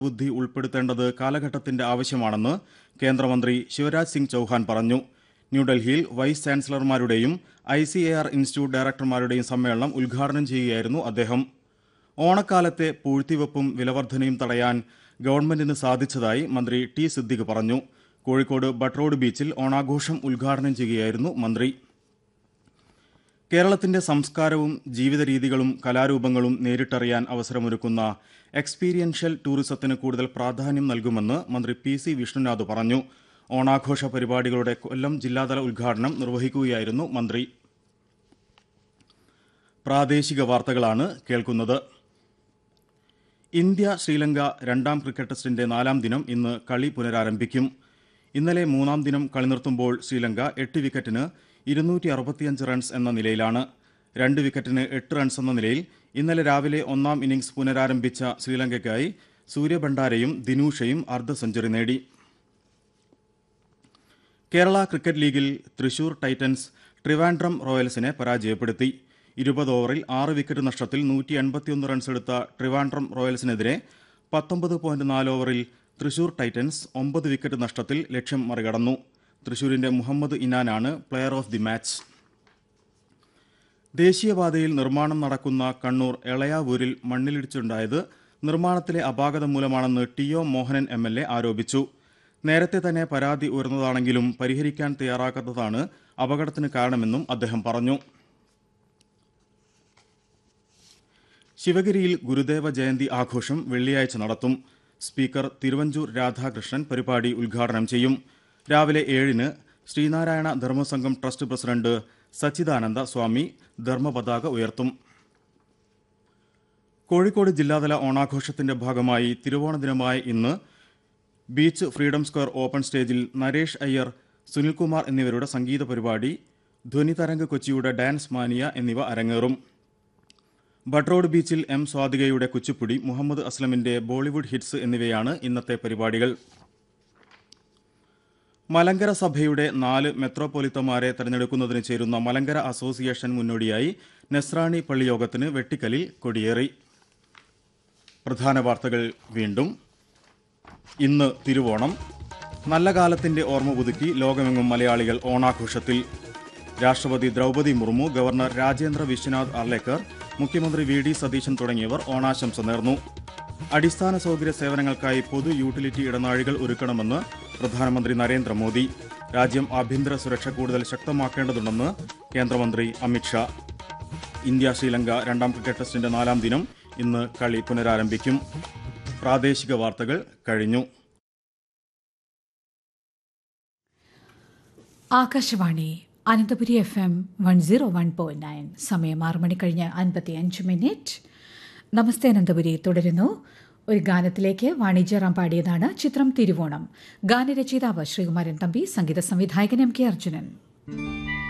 ബുദ്ധി ഉൾപ്പെടുത്തേണ്ടത് കാലഘട്ടത്തിന്റെ ആവശ്യമാണെന്ന് കേന്ദ്രമന്ത്രി ശിവരാജ് സിംഗ് ചൌഹാൻ പറഞ്ഞു ന്യൂഡൽഹിയിൽ വൈസ് ചാൻസലർമാരുടെയും I C A R institute ഡയറക്ടർമാരുടെയും സമ്മേളനം ഉദ്ഘാടനം ചെയ്യുകയായിരുന്നു അദ്ദേഹം ഓണക്കാലത്തെ പൂഴ്ത്തിവെപ്പും വിലവർധനയും തടയാൻ ഗവൺമെന്റിന് സാധിച്ചതായി മന്ത്രി ടി സിദ്ദിഖ് പറഞ്ഞു കോഴിക്കോട് ബട്ട്റോഡ് ബീച്ചിൽ ഓണാഘോഷം ഉദ്ഘാടനം ചെയ്യുകയായിരുന്നു മന്ത്രി കേരളത്തിന്റെ സംസ്കാരവും ജീവിത രീതികളും കലാരൂപങ്ങളും നേരിട്ടറിയാൻ അവസരമൊരുക്കുന്ന എക്സ്പീരിയൻഷ്യൽ ടൂറിസത്തിന് കൂടുതൽ പ്രാധാന്യം നൽകുമെന്ന് മന്ത്രി പി സി വിഷ്ണുനാഥ് പറഞ്ഞു ഓണാഘോഷ പരിപാടികളുടെ കൊല്ലം ജില്ലാതല ഉദ്ഘാടനം നിർവഹിക്കുകയായിരുന്നു മന്ത്രി പ്രാദേശിക വാർത്തകളാണ് കേൾക്കുന്നത് ഇന്ത്യ ശ്രീലങ്ക രണ്ടാം ക്രിക്കറ്റ് ടെസ്റ്റിന്റെ നാലാം ദിനം ഇന്ന് കളി പുനരാരംഭിക്കും ഇന്നലെ മൂന്നാം ദിനം കളി നിർത്തുമ്പോൾ ശ്രീലങ്ക എട്ട് വിക്കറ്റിന് ഇരുന്നൂറ്റി അറുപത്തിയഞ്ച് റൺസ് എന്ന നിലയിലാണ് രണ്ട് വിക്കറ്റിന് എട്ട് റൺസ് എന്ന നിലയിൽ ഇന്നലെ രാവിലെ ഒന്നാം ഇന്നിംഗ്സ് പുനരാരംഭിച്ച ശ്രീലങ്കയ്ക്കായി സൂര്യഭണ്ഡാരയും ദിനൂഷയും അർദ്ധ സെഞ്ചുറി നേടി കേരള ക്രിക്കറ്റ് ലീഗിൽ തൃശൂർ ടൈറ്റൻസ് ട്രിവാൻഡ്രം റോയൽസിനെ പരാജയപ്പെടുത്തി ഇരുപത് ഓവറിൽ ആറ് വിക്കറ്റ് നഷ്ടത്തിൽ നൂറ്റി എൺപത്തിയൊന്ന് റൺസ് എടുത്ത ട്രിവാൻഡ്രം റോയൽസിനെതിരെ പത്തൊമ്പത് പോയിന്റ് നാല് ഓവറിൽ തൃശൂർ ടൈറ്റൻസ് ഒമ്പത് വിക്കറ്റ് നഷ്ടത്തിൽ ലക്ഷ്യം മറികടന്നു തൃശൂരിന്റെ മുഹമ്മദ് ഇനാനാണ് പ്ലെയർ ഓഫ് ദി മാച്ച് ദേശീയപാതയിൽ നിർമ്മാണം നടക്കുന്ന കണ്ണൂർ എളയാവൂരിൽ മണ്ണിലിടിച്ചുണ്ടായത് നിർമ്മാണത്തിലെ അപാകത മൂലമാണെന്ന് T O Mohanan M L A ആരോപിച്ചു നേരത്തെ തന്നെ പരാതി ഉയർന്നതാണെങ്കിലും പരിഹരിക്കാൻ തയ്യാറാക്കാത്തതാണ് അപകടത്തിന് കാരണമെന്നും അദ്ദേഹം പറഞ്ഞു ശിവഗിരിയിൽ ഗുരുദേവ ജയന്തി ആഘോഷം വെള്ളിയാഴ്ച നടത്തും സ്പീക്കർ തിരുവഞ്ചൂർ രാധാകൃഷ്ണൻ പരിപാടി ഉദ്ഘാടനം ചെയ്യും രാവിലെ ഏഴിന് ശ്രീനാരായണ ധർമ്മസംഘം ട്രസ്റ്റ് പ്രസിഡന്റ് സച്ചിദാനന്ദ സ്വാമി ധർമ്മപതാക ഉയർത്തും കോഴിക്കോട് ജില്ലാതല ഓണാഘോഷത്തിന്റെ ഭാഗമായി തിരുവോണ ദിനമായ ഇന്ന് ബീച്ച് ഫ്രീഡം സ്ക്വയർ ഓപ്പൺ സ്റ്റേജിൽ നരേഷ് അയ്യർ സുനിൽകുമാർ എന്നിവരുടെ സംഗീത പരിപാടി ധ്വനിതരംഗ് കൊച്ചിയുടെ ഡാൻസ് മാനിയ എന്നിവ അരങ്ങേറും ബട്രോഡ് ബീച്ചിൽ എം സ്വാതികയുടെ കുച്ചിപ്പുടി മുഹമ്മദ് അസ്ലമിന്റെ ബോളിവുഡ് ഹിറ്റ്സ് എന്നിവയാണ് ഇന്നത്തെ പരിപാടികൾ മലങ്കര സഭയുടെ നാല് മെത്രോപൊലിത്തമാരെ തെരഞ്ഞെടുക്കുന്നതിന് ചേരുന്ന മലങ്കര അസോസിയേഷൻ മുന്നോടിയായി നെസ്രാണി പള്ളിയോഗത്തിന് വെട്ടിക്കലിൽ കൊടിയേറി പ്രധാന വാർത്തകൾ വീണ്ടും ഇന്ന് തിരുവോണം നല്ല കാലത്തിന്റെ ഓർമ്മ പുതുക്കി ലോകമെങ്ങും മലയാളികൾ ഓണാഘോഷത്തിൽ രാഷ്ട്രപതി ദ്രൗപദി മുർമു ഗവർണർ രാജേന്ദ്ര വിശ്വനാഥ് അർലേക്കർ മുഖ്യമന്ത്രി വി ഡി സതീശൻ തുടങ്ങിയവർ ഓണാശംസ നേർന്നു അടിസ്ഥാന സൗകര്യ സേവനങ്ങൾക്കായി പൊതു യൂട്ടിലിറ്റി ഇടനാഴികൾ ഒരുക്കണമെന്ന് പ്രധാനമന്ത്രി നരേന്ദ്രമോദി രാജ്യം ആഭ്യന്തര സുരക്ഷ കൂടുതൽ ശക്തമാക്കേണ്ടതുണ്ടെന്ന് കേന്ദ്രമന്ത്രി അമിത്ഷാ ഇന്ത്യ ശ്രീലങ്ക രണ്ടാം ക്രിക്കറ്റ് ടെസ്റ്റിന്റെ നാലാം ദിനം ഇന്ന് കളി പുനരാരംഭിക്കും പ്രാദേശിക വാർത്തകൾ കഴിഞ്ഞു Akashvani Ananthapuri F M one zero one point nine സമയം ആറ് മണി കഴിഞ്ഞ് അൻപത്തി അഞ്ച് മിനിറ്റ് നമസ്തേ അനന്തപുരി തുടരുന്നു ഒരു ഗാനത്തിലേക്ക് വാണിജ്യറാം പാടിയതാണ് ചിത്രം തിരുവോണം ഗാനരചയിതാവ് ശ്രീകുമാരൻ തമ്പി സംഗീത സംവിധായകൻ എം കെ അർജുനൻ